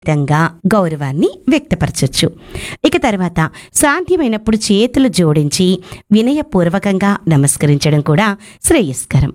విధంగా గౌరవాన్ని వ్యక్తపరచొచ్చు ఇక తర్వాత సాధ్యమైనప్పుడు చేతులు జోడించి వినయపూర్వకంగా నమస్కరించడం కూడా శ్రేయస్కరం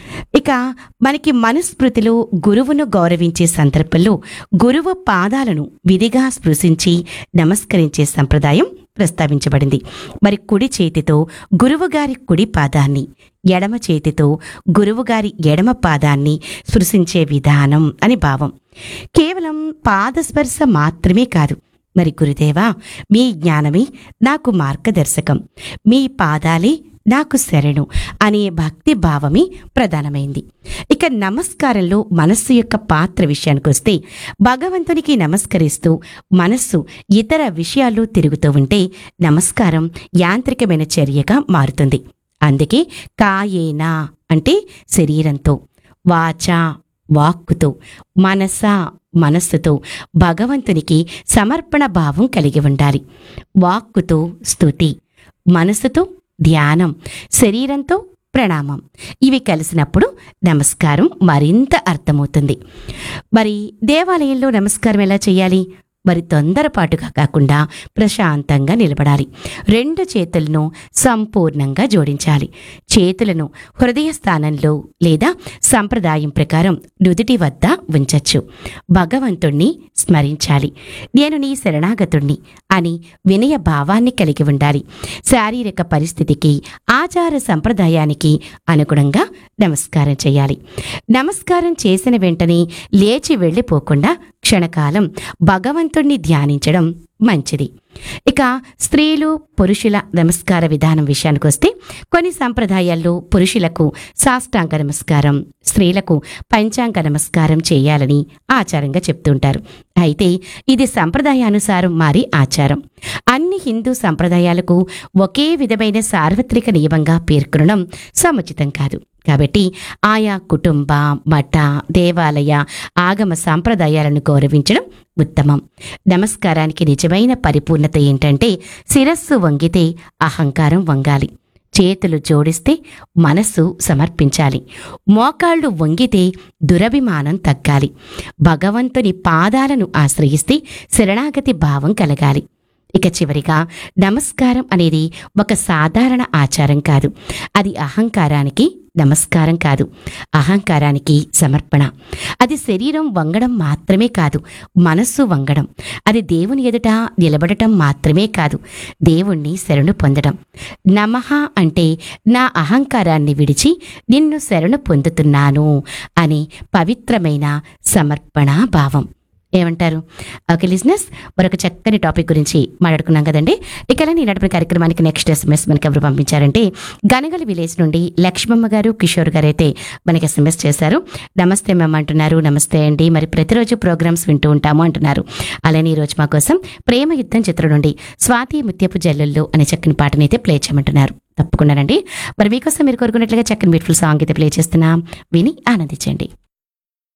ఇక మనకి మనుస్మృతిలో గురువును గౌరవించే సందర్భంలో గురువు పాదాలను విధిగా స్పృశించి నమస్కరించే సంప్రదాయం ప్రస్తావించబడింది మరి కుడి చేతితో గురువుగారి కుడి పాదాన్ని ఎడమ చేతితో గురువుగారి ఎడమ పాదాన్ని స్పృశించే విధానం అని భావం కేవలం పాదస్పర్శ మాత్రమే కాదు మరి గురుదేవా మీ జ్ఞానమే నాకు మార్గదర్శకం మీ పాదాలే నాకు శరణు అనే భక్తి భావమే ప్రధానమైంది ఇక నమస్కారంలో మనస్సు యొక్క పాత్ర విషయానికి వస్తే భగవంతునికి నమస్కరిస్తూ మనస్సు ఇతర విషయాల్లో తిరుగుతూ ఉంటే నమస్కారం యాంత్రికమైన చర్యగా మారుతుంది అందుకే కాయేనా అంటే శరీరంతో వాచా వాక్కుతో మనస మనస్సుతో భగవంతునికి సమర్పణ భావం కలిగి ఉండాలి వాక్కుతో స్తుతి మనసుతో ధ్యానం శరీరంతో ప్రణామం ఇవి కలిసినప్పుడు నమస్కారం మరింత అర్థమవుతుంది మరి దేవాలయంలో నమస్కారం ఎలా చేయాలి మరి తొందరపాటుగా కాకుండా ప్రశాంతంగా నిలబడాలి రెండు చేతులను సంపూర్ణంగా జోడించాలి చేతులను హృదయ స్థానంలో లేదా సంప్రదాయం ప్రకారం నుదుటి వద్ద ఉంచచ్చు భగవంతుణ్ణి స్మరించాలి నేను నీ శరణాగతుణ్ణి అని వినయ భావాన్ని కలిగి ఉండాలి శారీరక పరిస్థితికి ఆచార సంప్రదాయానికి అనుగుణంగా నమస్కారం చేయాలి నమస్కారం చేసిన వెంటనే లేచి వెళ్ళిపోకుండా క్షణకాలం భగవంతుణ్ణి ధ్యానించడం మంచిది ఇక స్త్రీలు పురుషుల నమస్కార విధానం విషయానికి వస్తే కొన్ని సంప్రదాయాల్లో పురుషులకు సాష్టాంగ నమస్కారం స్త్రీలకు పంచాంగ నమస్కారం చేయాలని ఆచారంగా చెప్తుంటారు అయితే ఇది సంప్రదాయానుసారం మారి ఆచారం అన్ని హిందూ సంప్రదాయాలకు ఒకే విధమైన సార్వత్రిక నియమంగా పేర్కొనడం సముచితం కాదు కాబట్టి ఆయా కుటుంబ మఠ దేవాలయ ఆగమ సాంప్రదాయాలను గౌరవించడం ఉత్తమం నమస్కారానికి నిజమైన పరిపూర్ణత ఏంటంటే శిరస్సు వంగితే అహంకారం వంగాలి చేతులు జోడిస్తే మనస్సు సమర్పించాలి మోకాళ్ళు వంగితే దురభిమానం తగ్గాలి భగవంతుని పాదాలను ఆశ్రయిస్తే శరణాగతి భావం కలగాలి ఇక చివరిగా నమస్కారం అనేది ఒక సాధారణ ఆచారం కాదు అది అహంకారానికి నమస్కారం కాదు అహంకారానికి సమర్పణ అది శరీరం వంగడం మాత్రమే కాదు మనస్సు వంగడం అది దేవుని ఎదుట నిలబడటం మాత్రమే కాదు దేవుణ్ణి శరణు పొందడం నమః అంటే నా అహంకారాన్ని విడిచి నిన్ను శరణు పొందుతున్నాను అనే పవిత్రమైన సమర్పణ భావం ఏమంటారు ఓకే లిజినెస్ మరొక చక్కని టాపిక్ గురించి మాట్లాడుకున్నాం కదండి ఇక నేను నడిపిన కార్యక్రమానికి నెక్స్ట్ ఎస్ఎంఎస్ మనకి ఎవరు పంపించారంటే గనగల విలేజ్ నుండి లక్ష్మమ్మ గారు కిషోర్ గారు అయితే మనకి ఎస్ఎంఎస్ చేశారు నమస్తే మ్యామ్ అంటున్నారు నమస్తే అండి మరి ప్రతిరోజు ప్రోగ్రామ్స్ వింటూ ఉంటాము అంటున్నారు అలానే ఈరోజు మా కోసం ప్రేమ యుద్ధం చిత్రం నుండి స్వాతి ముత్యపు జల్లుల్లో అనే చక్కని పాటని అయితే ప్లే చేయమంటున్నారు తప్పకుండానండి మరి మీకోసం మీరు కోరుకున్నట్లుగా చక్కని బ్యూటిఫుల్ సాంగ్ అయితే ప్లే చేస్తున్నాం విని ఆనందించండి